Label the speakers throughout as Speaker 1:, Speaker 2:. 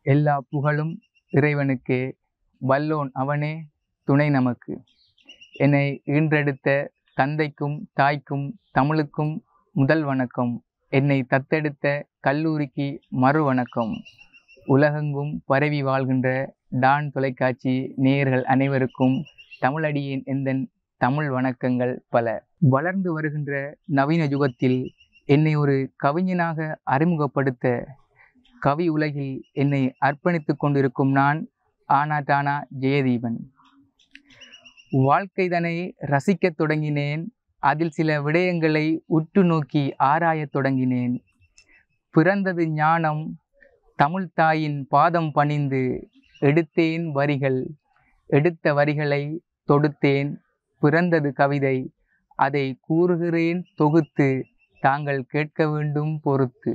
Speaker 1: எல்லா புகழும் இறைவனுக்கே வல்லோன் அவனே துணை நமக்கு என்னை ஈன்றெடுத்த தந்தைக்கும் தாய்க்கும் தமிழுக்கும் முதல் வணக்கம் என்னை தத்தெடுத்த கல்லூரிக்கு மறு வணக்கம் உலகெங்கும் பரவி வாழ்கின்ற டான் தொலைக்காட்சி நேயர்கள் அனைவருக்கும் தமிழடியின் எந்தன் தமிழ் வணக்கங்கள் பல வளர்ந்து வருகின்ற நவீன யுகத்தில் என்னை ஒரு கவிஞனாக அறிமுகப்படுத்த கவி உலகில் என்னை அர்ப்பணித்துக் கொண்டிருக்கும் நான் ஆனா டானா ஜெயதீபன் வாழ்க்கைதனை ரசிக்கத் தொடங்கினேன் அதில் சில விடயங்களை உற்று நோக்கி ஆராயத் தொடங்கினேன் பிறந்தது ஞானம் தமிழ் தாயின் பாதம் பணிந்து எடுத்தேன் வரிகள் எடுத்த வரிகளை தொடுத்தேன் பிறந்தது கவிதை அதை கூறுகிறேன் தொகுத்து தாங்கள் கேட்க வேண்டும் பொறுத்து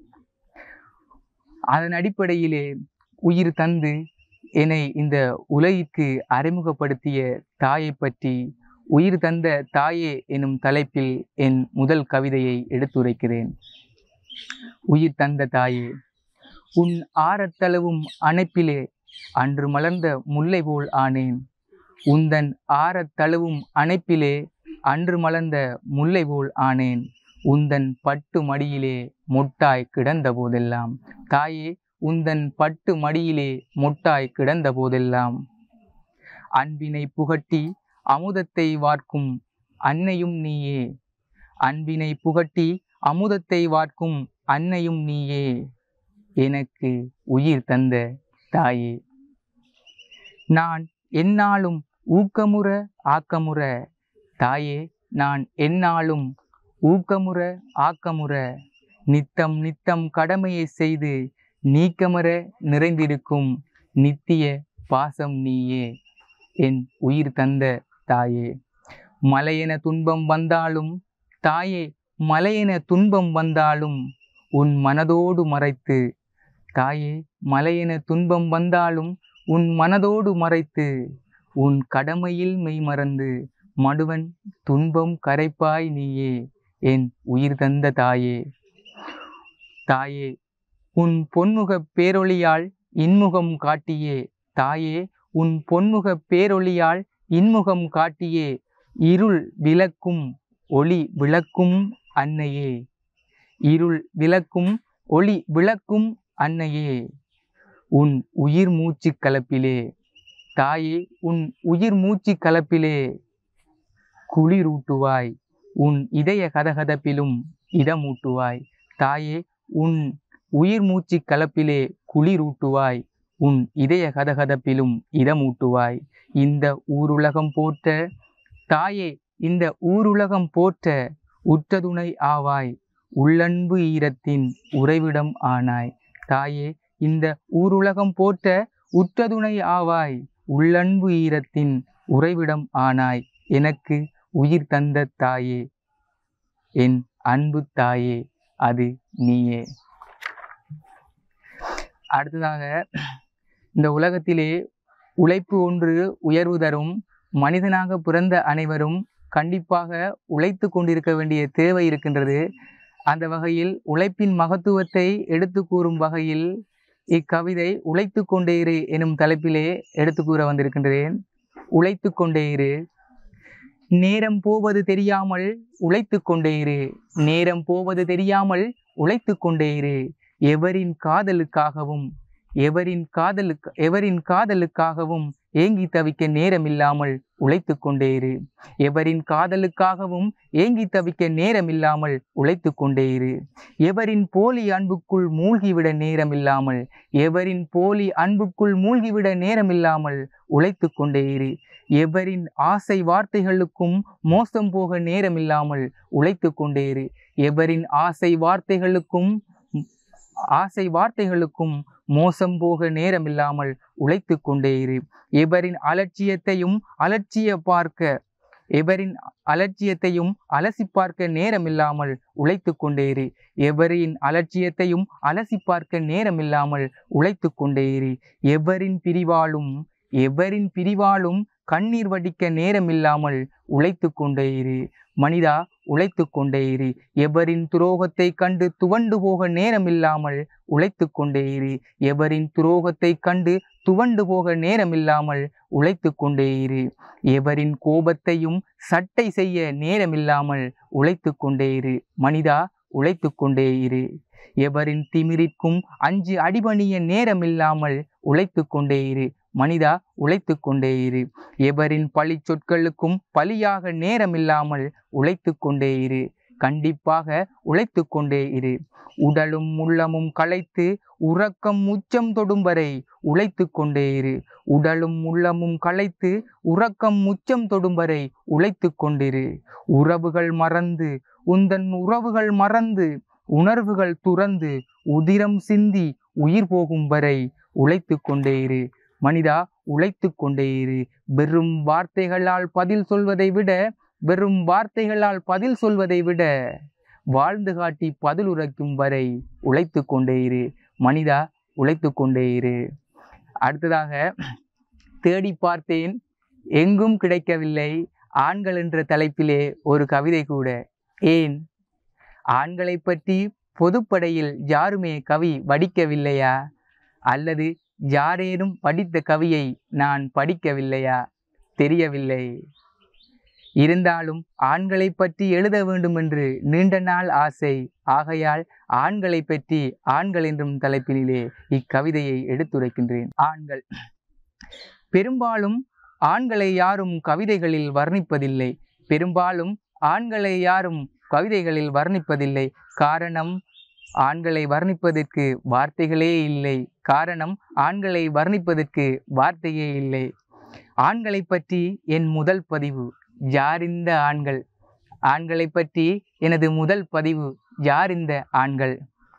Speaker 1: அதன் அடிப்படையிலே உயிர் தந்து என்னை இந்த உலகிற்கு அறிமுகப்படுத்திய தாயை பற்றி உயிர் தந்த தாயே எனும் தலைப்பில் என் முதல் கவிதையை எடுத்துரைக்கிறேன் உயிர் தந்த தாயே உன் ஆரத்தளவும் அணைப்பிலே அன்று மலர்ந்த முல்லை போல் ஆனேன் உந்தன் ஆரத்தளவும் அணைப்பிலே அன்று மலர்ந்த முல்லை போல் ஆனேன் உந்தன் பட்டு மடியிலே மொட்டாய் கிடந்த போதெல்லாம் தாயே உந்தன் பட்டு மடியிலே மொட்டாய் கிடந்த போதெல்லாம் அன்பினை புகட்டி அமுதத்தை வார்க்கும் அன்னையும் நீயே அன்பினை புகட்டி அமுதத்தை வார்க்கும் அன்னையும் நீயே எனக்கு உயிர் தந்த தாயே நான் என்னாலும் ஊக்கமுற ஆக்கமுற தாயே நான் என்னாலும் ஊக்கமுற ஆக்கமுற நித்தம் நித்தம் கடமையை செய்து நீக்கமர நிறைந்திருக்கும் நித்திய பாசம் நீயே என் உயிர் தந்த தாயே மலையென துன்பம் வந்தாலும் தாயே மலையென துன்பம் வந்தாலும் உன் மனதோடு மறைத்து தாயே மலையென துன்பம் வந்தாலும் உன் மனதோடு மறைத்து உன் கடமையில் மெய்மறந்து மடுவன் துன்பம் கரைப்பாய் நீயே என் உயிர் தந்த தாயே தாயே உன் பொன்முக பேரொளியால் இன்முகம் காட்டியே தாயே உன் பொன்முக பேரொளியால் இன்முகம் காட்டியே இருள் விளக்கும் ஒளி விளக்கும் அன்னையே இருள் விளக்கும் ஒளி விளக்கும் அன்னையே உன் உயிர் மூச்சு கலப்பிலே தாயே உன் உயிர் மூச்சு கலப்பிலே குளிரூட்டுவாய் உன் இதய கதகதப்பிலும் இடமூட்டுவாய் தாயே உன் உயிர் மூச்சு கலப்பிலே குளிரூட்டுவாய் உன் இதய கதகதப்பிலும் இடமூட்டுவாய் இந்த ஊருலகம் போற்ற தாயே இந்த ஊருலகம் போற்ற உற்றதுணை ஆவாய் உள்ளன்பு ஈரத்தின் உறைவிடம் ஆனாய் தாயே இந்த ஊருலகம் போற்ற உற்றதுணை ஆவாய் உள்ளன்பு ஈரத்தின் உறைவிடம் ஆனாய் எனக்கு உயிர் தந்த தாயே என் அன்பு தாயே அது நீயே அடுத்ததாக இந்த உலகத்திலே உழைப்பு ஒன்று உயர்வு தரும் மனிதனாக பிறந்த அனைவரும் கண்டிப்பாக உழைத்து கொண்டிருக்க வேண்டிய தேவை இருக்கின்றது அந்த வகையில் உழைப்பின் மகத்துவத்தை எடுத்து கூறும் வகையில் இக்கவிதை உழைத்து கொண்டே இரு எனும் தலைப்பிலே எடுத்து கூற வந்திருக்கின்றேன் உழைத்து கொண்டே இரு நேரம் போவது தெரியாமல் உழைத்து கொண்டே இரு நேரம் போவது தெரியாமல் உழைத்து கொண்டே இரு எவரின் காதலுக்காகவும் எவரின் காதலுக்கு எவரின் காதலுக்காகவும் ஏங்கி தவிக்க நேரமில்லாமல் உழைத்து கொண்டே இரு எவரின் காதலுக்காகவும் ஏங்கி தவிக்க நேரமில்லாமல் உழைத்து கொண்டே இரு எவரின் போலி அன்புக்குள் மூழ்கிவிட நேரமில்லாமல் எவரின் போலி அன்புக்குள் மூழ்கிவிட நேரமில்லாமல் உழைத்து கொண்டே இரு எவரின் ஆசை வார்த்தைகளுக்கும் மோசம் போக நேரமில்லாமல் உழைத்து கொண்டே இரு எவரின் ஆசை வார்த்தைகளுக்கும் ஆசை வார்த்தைகளுக்கும் மோசம் போக நேரமில்லாமல் உழைத்து கொண்டே இரு எவரின் அலட்சியத்தையும் அலட்சிய பார்க்க எவரின் அலட்சியத்தையும் அலசி பார்க்க நேரமில்லாமல் உழைத்து கொண்டே இரு எவரின் அலட்சியத்தையும் அலசி பார்க்க நேரமில்லாமல் உழைத்து கொண்டே இரு எவரின் பிரிவாலும் எவரின் பிரிவாலும் கண்ணீர் வடிக்க நேரமில்லாமல் உழைத்து கொண்டே இரு மனிதா உழைத்து கொண்டே இரு எவரின் துரோகத்தை கண்டு துவண்டு போக நேரமில்லாமல் உழைத்து கொண்டே இரு எவரின் துரோகத்தை கண்டு துவண்டு போக நேரமில்லாமல் உழைத்து கொண்டே இரு எவரின் கோபத்தையும் சட்டை செய்ய நேரமில்லாமல் உழைத்து கொண்டே இரு மனிதா உழைத்து கொண்டே இரு எவரின் திமிரிற்கும் அஞ்சு அடிபணிய நேரமில்லாமல் உழைத்து கொண்டே இரு மனிதா உழைத்து கொண்டே இரு எவரின் பழி சொற்களுக்கும் பலியாக நேரமில்லாமல் உழைத்து கொண்டே இரு கண்டிப்பாக உழைத்து கொண்டே இரு உடலும் உள்ளமும் களைத்து உறக்கம் உச்சம் தொடும் வரை உழைத்து கொண்டே இரு உடலும் உள்ளமும் களைத்து உறக்கம் உச்சம் தொடும் வரை உழைத்து கொண்டிரு உறவுகள் மறந்து உந்தன் உறவுகள் மறந்து உணர்வுகள் துறந்து உதிரம் சிந்தி உயிர் போகும் வரை உழைத்து கொண்டே இரு மனிதா உழைத்து கொண்டே இரு வெறும் வார்த்தைகளால் பதில் சொல்வதை விட வெறும் வார்த்தைகளால் பதில் சொல்வதை விட வாழ்ந்து காட்டி பதில் உரைக்கும் வரை உழைத்து கொண்டே இரு மனிதா உழைத்து கொண்டே இரு அடுத்ததாக தேடி பார்த்தேன் எங்கும் கிடைக்கவில்லை ஆண்கள் என்ற தலைப்பிலே ஒரு கவிதை கூட ஏன் ஆண்களை பற்றி பொதுப்படையில் யாருமே கவி வடிக்கவில்லையா அல்லது யாரேனும் படித்த கவியை நான் படிக்கவில்லையா தெரியவில்லை இருந்தாலும் ஆண்களை பற்றி எழுத வேண்டும் என்று நீண்ட நாள் ஆசை ஆகையால் ஆண்களை பற்றி ஆண்கள் என்றும் தலைப்பிலே இக்கவிதையை எடுத்துரைக்கின்றேன் ஆண்கள் பெரும்பாலும் ஆண்களை யாரும் கவிதைகளில் வர்ணிப்பதில்லை பெரும்பாலும் ஆண்களை யாரும் கவிதைகளில் வர்ணிப்பதில்லை காரணம் ஆண்களை வர்ணிப்பதற்கு வார்த்தைகளே இல்லை காரணம் ஆண்களை வர்ணிப்பதற்கு வார்த்தையே இல்லை ஆண்களை பற்றி என் முதல் பதிவு யார் இந்த ஆண்கள் ஆண்களை பற்றி எனது முதல் பதிவு யார் இந்த ஆண்கள்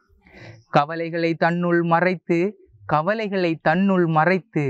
Speaker 1: கவலைகளை தன்னுள் மறைத்து கவலைகளை தன்னுள் மறைத்து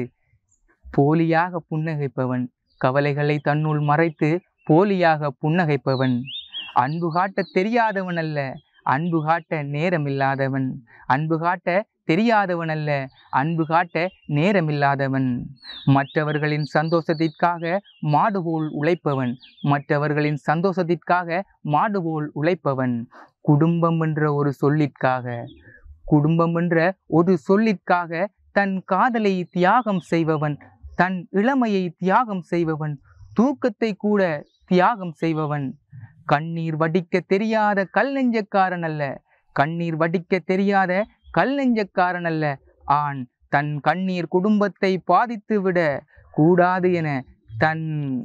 Speaker 1: போலியாக புன்னகைப்பவன் கவலைகளை தன்னுள் மறைத்து போலியாக புன்னகைப்பவன் அன்பு காட்ட தெரியாதவன் அல்ல அன்பு காட்ட நேரமில்லாதவன் அன்பு காட்ட தெரியாதவன் அல்ல அன்பு காட்ட நேரமில்லாதவன் மற்றவர்களின் சந்தோஷத்திற்காக மாடுபோல் உழைப்பவன் மற்றவர்களின் சந்தோஷத்திற்காக மாடுபோல் உழைப்பவன் குடும்பம் என்ற ஒரு சொல்லிற்காக குடும்பம் என்ற ஒரு சொல்லிற்காக தன் காதலை தியாகம் செய்பவன் தன் இளமையை தியாகம் செய்பவன் தூக்கத்தை கூட தியாகம் செய்பவன் கண்ணீர் வடிக்க தெரியாத கல் நெஞ்சக்காரன் அல்ல கண்ணீர் வடிக்க தெரியாத கல் நெஞ்சக்காரன் அல்ல ஆண் தன் கண்ணீர் குடும்பத்தை பாதித்து விட கூடாது என தன்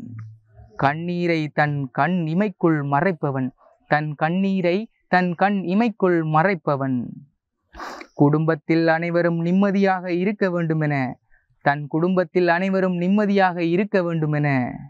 Speaker 1: கண்ணீரை தன் கண் இமைக்குள் மறைப்பவன் தன் கண்ணீரை தன் கண் இமைக்குள் மறைப்பவன் குடும்பத்தில் அனைவரும் நிம்மதியாக இருக்க வேண்டுமென தன் குடும்பத்தில் அனைவரும் நிம்மதியாக இருக்க வேண்டுமென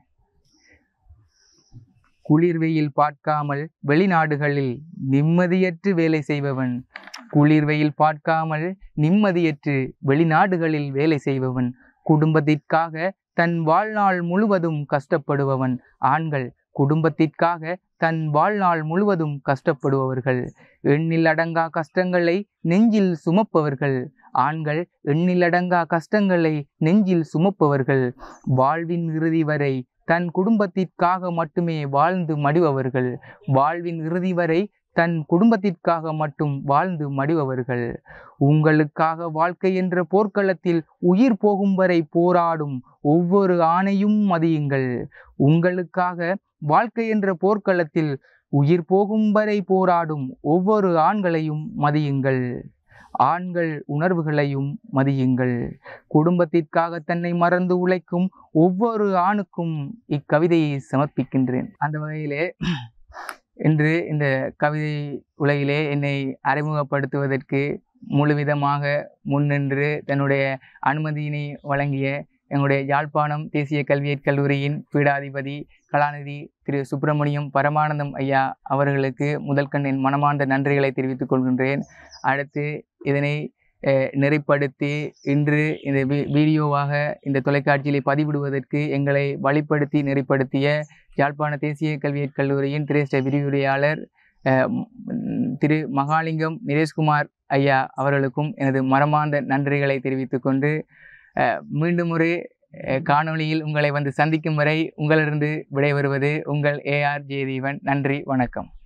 Speaker 1: குளிர் வெயில் பார்க்காமல் வெளிநாடுகளில் நிம்மதியற்று வேலை செய்பவன் குளிர் வெயில் பார்க்காமல் நிம்மதியற்று வெளிநாடுகளில் வேலை செய்பவன் குடும்பத்திற்காக தன் வாழ்நாள் முழுவதும் கஷ்டப்படுபவன் ஆண்கள் குடும்பத்திற்காக தன் வாழ்நாள் முழுவதும் கஷ்டப்படுபவர்கள் எண்ணில் அடங்கா கஷ்டங்களை நெஞ்சில் சுமப்பவர்கள் ஆண்கள் எண்ணிலடங்கா கஷ்டங்களை நெஞ்சில் சுமப்பவர்கள் வாழ்வின் இறுதி வரை தன் குடும்பத்திற்காக மட்டுமே வாழ்ந்து மடிபவர்கள் வாழ்வின் இறுதி வரை தன் குடும்பத்திற்காக மட்டும் வாழ்ந்து மடிபவர்கள் உங்களுக்காக வாழ்க்கை என்ற போர்க்களத்தில் உயிர் போகும் வரை போராடும் ஒவ்வொரு ஆணையும் மதியுங்கள் உங்களுக்காக வாழ்க்கை என்ற போர்க்களத்தில் உயிர் போகும் வரை போராடும் ஒவ்வொரு ஆண்களையும் மதியுங்கள் ஆண்கள் உணர்வுகளையும் மதியுங்கள் குடும்பத்திற்காக தன்னை மறந்து உழைக்கும் ஒவ்வொரு ஆணுக்கும் இக்கவிதையை சமர்ப்பிக்கின்றேன் அந்த வகையிலே இன்று இந்த கவிதை உலகிலே என்னை அறிமுகப்படுத்துவதற்கு முழுவிதமாக முன்னின்று தன்னுடைய அனுமதியினை வழங்கிய எங்களுடைய யாழ்ப்பாணம் தேசிய கல்வியற் கல்லூரியின் பீடாதிபதி கலாநிதி திரு சுப்பிரமணியம் பரமானந்தம் ஐயா அவர்களுக்கு முதல் கண் என் மனமார்ந்த நன்றிகளை தெரிவித்துக் கொள்கின்றேன் அடுத்து இதனை அஹ், நெறிப்படுத்தி இன்று இந்த வீ வீடியோவாக இந்த தொலைக்காட்சியிலே பதிவிடுவதற்கு எங்களை வழிப்படுத்தி நெறிப்படுத்திய யாழ்ப்பாண தேசிய கல்வியற் கல்லூரியின் திரேஷ்ட விரிவுரையாளர் அஹ், ம், திரு மகாலிங்கம் நிரேஷ்குமார் ஐயா அவர்களுக்கும் எனது மனமார்ந்த நன்றிகளை தெரிவித்துக் கொண்டு அஹ், மீண்டும் ஒரு அஹ், காணொளியில் உங்களை வந்து சந்திக்கும் வரை உங்களிலிருந்து விடைபெறுவது உங்கள் ஏஆர் ஜெயதீவன் நன்றி வணக்கம்